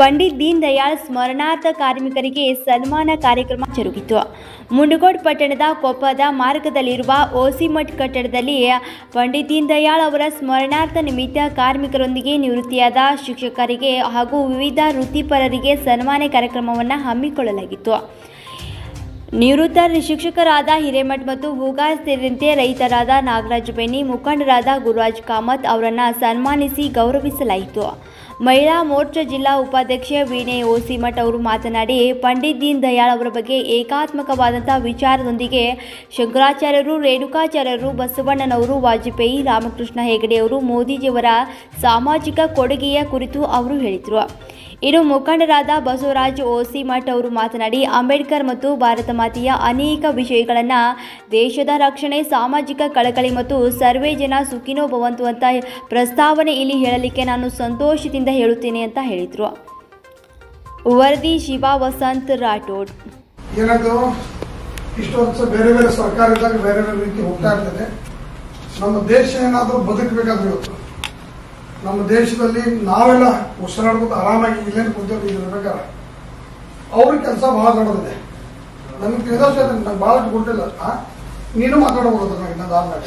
ಪಂಡಿತ್ ದೀನ್ ದಯಾಳ್ ಸ್ಮರಣಾರ್ಥ ಕಾರ್ಮಿಕರಿಗೆ ಸನ್ಮಾನ ಕಾರ್ಯಕ್ರಮ ಜರುಗಿತು ಮುಂಡಗೋಡ್ ಪಟ್ಟಣದ ಕೊಪ್ಪದ ಮಾರ್ಗದಲ್ಲಿರುವ ಓಸಿಮಠ್ ಕಟ್ಟಡದಲ್ಲಿ ಪಂಡಿತ್ ದೀನ್ ದಯಾಳ್ ಅವರ ಸ್ಮರಣಾರ್ಥ ನಿಮಿತ್ತ ಕಾರ್ಮಿಕರೊಂದಿಗೆ ನಿವೃತ್ತಿಯಾದ ಶಿಕ್ಷಕರಿಗೆ ಹಾಗೂ ವಿವಿಧ ವೃತ್ತಿಪರರಿಗೆ ಸನ್ಮಾನ ಕಾರ್ಯಕ್ರಮವನ್ನು ಹಮ್ಮಿಕೊಳ್ಳಲಾಗಿತ್ತು ನಿವೃತ್ತ ಶಿಕ್ಷಕರಾದ ಹಿರೇಮಠ್ ಮತ್ತು ಹೂಗಾರ್ ಸೇರಿದಂತೆ ರೈತರಾದ ನಾಗರಾಜ್ ಬೆನ್ನಿ ಮುಖಂಡರಾದ ಗುರುರಾಜ್ ಕಾಮತ್ ಅವರನ್ನು ಸನ್ಮಾನಿಸಿ ಗೌರವಿಸಲಾಯಿತು ಮಹಿಳಾ ಮೋರ್ಚಾ ಜಿಲ್ಲಾ ಉಪಾಧ್ಯಕ್ಷೆ ವೀಣೆ ಓಸಿಮಠ್ ಅವರು ಮಾತನಾಡಿ ಪಂಡಿತ್ ದೀನ್ ದಯಾಳ್ ಅವರ ಬಗ್ಗೆ ಏಕಾತ್ಮಕವಾದಂಥ ವಿಚಾರದೊಂದಿಗೆ ಶಂಕರಾಚಾರ್ಯರು ರೇಣುಕಾಚಾರ್ಯರು ಬಸವಣ್ಣನವರು ವಾಜಪೇಯಿ ರಾಮಕೃಷ್ಣ ಹೆಗಡೆಯವರು ಮೋದಿಜಿಯವರ ಸಾಮಾಜಿಕ ಕೊಡುಗೆಯ ಕುರಿತು ಅವರು ಹೇಳಿದರು ಇನ್ನು ಮುಖಂಡರಾದ ಬಸವರಾಜ್ ಓಸಿಮಠ್ ಅವರು ಮಾತನಾಡಿ ಅಂಬೇಡ್ಕರ್ ಮತ್ತು ಭಾರತ ಮಾತೆಯ ಅನೇಕ ವಿಷಯಗಳನ್ನು ದೇಶದ ರಕ್ಷಣೆ ಸಾಮಾಜಿಕ ಕಳಕಳಿ ಮತ್ತು ಸರ್ವೇ ಜನ ಸುಖಿನೋ ಭವಂತು ಅಂತ ಪ್ರಸ್ತಾವನೆ ಇಲ್ಲಿ ಹೇಳಲಿಕ್ಕೆ ನಾನು ಸಂತೋಷದಿಂದ ಹೇಳುತ್ತೇನೆ ಅಂತ ಹೇಳಿದರು ವರದಿ ಶಿವ ವಸಂತ್ ರಾಠೋಡ್ ಏನಾದ್ರು ಇಷ್ಟು ವರ್ಷ ಬೇರೆ ಬೇರೆ ಸರ್ಕಾರ ಇದ್ದಾಗ ಬೇರೆ ಬೇರೆ ರೀತಿ ಹೋಗ್ತಾ ಇರ್ತದೆ ನಮ್ಮ ದೇಶ ಏನಾದರೂ ಬದುಕಬೇಕಾದ್ರೆ ಇವತ್ತು ನಮ್ಮ ದೇಶದಲ್ಲಿ ನಾವೆಲ್ಲ ಉಸಿರಾಡ್ಬೋದು ಆರಾಮಾಗಿ ಇಲ್ಲೇನು ಕುಂತೇವೆ ಇರ್ಬೇಕಾದ್ರೆ ಅವ್ರ ಕೆಲಸ ಬಹಳ ದೊಡ್ಡದಿದೆ ನಮ್ಗೆ ತಿಳಿದಷ್ಟು ನಂಗೆ ಬಹಳಷ್ಟು ಗೊತ್ತಿಲ್ಲ ಆ? ನೀನು ಮಾತಾಡಬಹುದು ನನಗೆ ಇನ್ನೊಂದು ಆದ್ಮೇಲೆ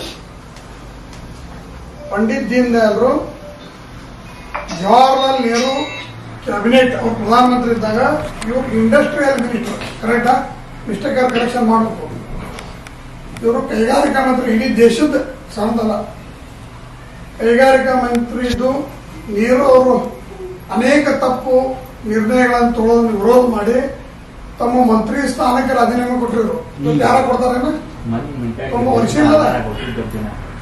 ಪಂಡಿತ್ ದೀನ್ ದಯಾಳ್ರು ಜವಾಹರ್ಲಾಲ್ ನೆಹರು ಕ್ಯಾಬಿನೆಟ್ ಅವ್ರು ಪ್ರಧಾನಮಂತ್ರಿ ಇದ್ದಾಗ ಇವರು ಇಂಡಸ್ಟ್ರಿಯಲ್ ಮಿನಿಸ್ಟರ್ ಕರೆಕ್ಟಾ ಮಿಸ್ಟೇಕ್ ಕರೆಕ್ಷನ್ ಮಾಡಬೇಕು ಇವರು ಕೈಗಾರಿಕಾ ಮಂತ್ರಿ ಇಡೀ ದೇಶದ ಸಣ್ಣದಲ್ಲ ಕೈಗಾರಿಕಾ ಮಂತ್ರಿ ಇದ್ದು ನೆಹರು ಅವರು ಅನೇಕ ತಪ್ಪು ನಿರ್ಣಯಗಳನ್ನು ತೊಗೊಳೋದನ್ನು ವಿರೋಧ ಮಾಡಿ ತಮ್ಮ ಮಂತ್ರಿ ಸ್ಥಾನಕ್ಕೆ ರಾಜೀನಾಮೆ ಕೊಟ್ಟಿದ್ರು ಯಾರ ಕೊಡ್ತಾರೇನು ಮನೆ ತುಂಬ ವರ್ಷ ಇಲ್ಲ. ಗೊತ್ತಿದ್ದ